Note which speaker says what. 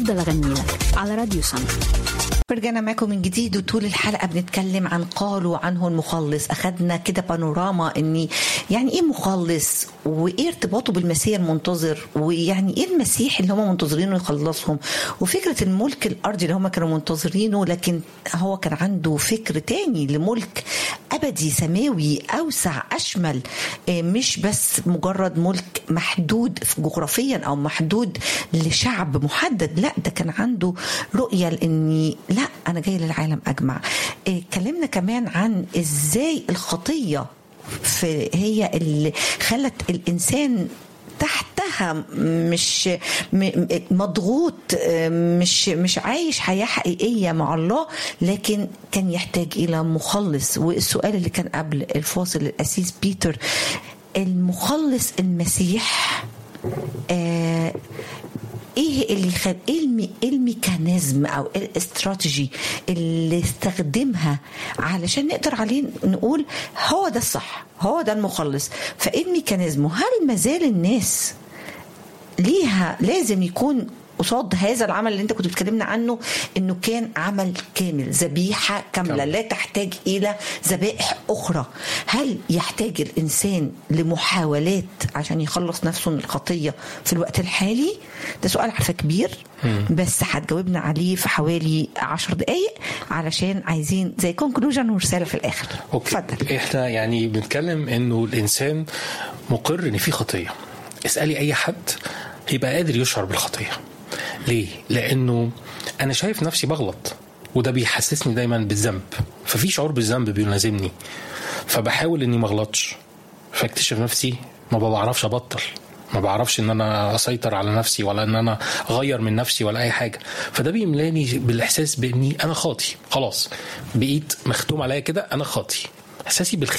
Speaker 1: هفضل أغني لك على راديو سما
Speaker 2: رجعنا معاكم من جديد وطول الحلقه بنتكلم عن قالوا عنه المخلص اخذنا كده بانوراما اني يعني ايه مخلص وايه ارتباطه بالمسيح المنتظر ويعني ايه المسيح اللي هم منتظرينه يخلصهم وفكره الملك الارضي اللي هم كانوا منتظرينه لكن هو كان عنده فكر تاني لملك ابدي سماوي اوسع اشمل مش بس مجرد ملك محدود جغرافيا او محدود لشعب محدد لا ده كان عنده رؤيه لاني لا انا جاي للعالم اجمع اتكلمنا كمان عن ازاي الخطيه في هي اللي خلت الانسان تحتها مش مضغوط مش مش عايش حياه حقيقيه مع الله لكن كان يحتاج الى مخلص والسؤال اللي كان قبل الفاصل الاسيس بيتر المخلص المسيح آه ايه اللي خل... ايه المي... الميكانيزم او إيه الاستراتيجي اللي استخدمها علشان نقدر عليه نقول هو ده الصح هو ده المخلص فايه الميكانيزم هل ما زال الناس ليها لازم يكون قصاد هذا العمل اللي انت كنت بتكلمنا عنه انه كان عمل كامل ذبيحه كامله لا تحتاج الى ذبائح اخرى هل يحتاج الانسان لمحاولات عشان يخلص نفسه من الخطيه في الوقت الحالي ده سؤال عارفه كبير بس هتجاوبنا عليه في حوالي عشر دقائق علشان عايزين زي كونكلوجن ورساله في الاخر
Speaker 3: اوكي اتفضل احنا يعني بنتكلم انه الانسان مقر ان في خطيه اسالي اي حد هيبقى قادر يشعر بالخطيه ليه؟ لأنه أنا شايف نفسي بغلط وده بيحسسني دايما بالذنب ففي شعور بالذنب بيلازمني فبحاول إني ما أغلطش فاكتشف نفسي ما بعرفش أبطل ما بعرفش ان انا اسيطر على نفسي ولا ان انا اغير من نفسي ولا اي حاجه فده بيملاني بالاحساس باني انا خاطي خلاص بقيت مختوم عليا كده انا خاطي احساسي بالخ